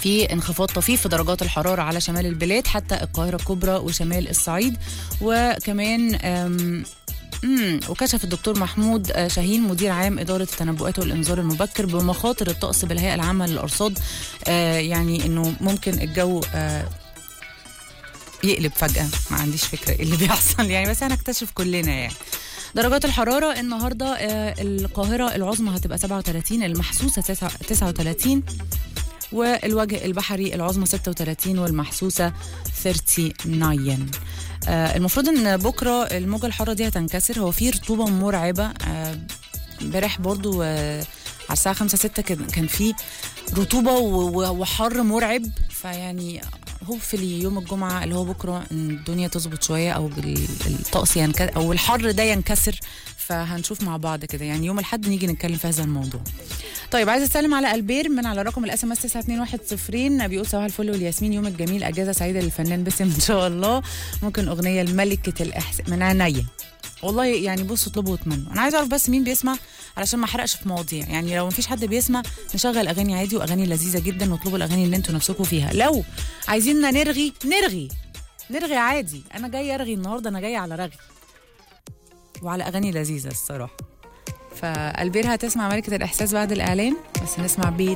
في انخفاض طفيف في درجات الحرارة على شمال البلاد حتى القاهرة الكبرى وشمال الصعيد وكمان أم امم وكشف الدكتور محمود آه، شاهين مدير عام اداره التنبؤات والانذار المبكر بمخاطر الطقس بالهيئه العامه للارصاد آه يعني انه ممكن الجو آه يقلب فجاه ما عنديش فكره ايه اللي بيحصل يعني بس هنكتشف كلنا يعني درجات الحرارة النهاردة آه، القاهرة العظمى هتبقى 37 المحسوسة 39 والوجه البحري العظمى 36 والمحسوسة 39 آه، المفروض ان بكره الموجه الحاره دي هتنكسر هو في رطوبه مرعبه آه، امبارح برضو آه، على الساعه 5 6 كان كان في رطوبه و- و- وحر مرعب فيعني هوبفلي يوم الجمعه اللي هو بكره ان الدنيا تظبط شويه او بال- الطقس ينكسر او الحر ده ينكسر فهنشوف مع بعض كده يعني يوم الاحد نيجي نتكلم في هذا الموضوع طيب عايزه اسلم على البير من على رقم الاس ام اس 92110 بيقول صباح الفل والياسمين يومك جميل اجازه سعيده للفنان باسم ان شاء الله ممكن اغنيه لملكه الاحساس من عينيا والله يعني بصوا اطلبوا واتمنوا انا عايزه اعرف بس مين بيسمع علشان ما احرقش في مواضيع يعني لو مفيش حد بيسمع نشغل اغاني عادي واغاني لذيذه جدا واطلبوا الاغاني اللي انتوا نفسكم فيها لو عايزيننا نرغي نرغي نرغي عادي انا جايه ارغي النهارده انا جايه على رغي وعلى اغاني لذيذه الصراحه فالبير هتسمع ملكه الاحساس بعد الاعلان بس نسمع بيت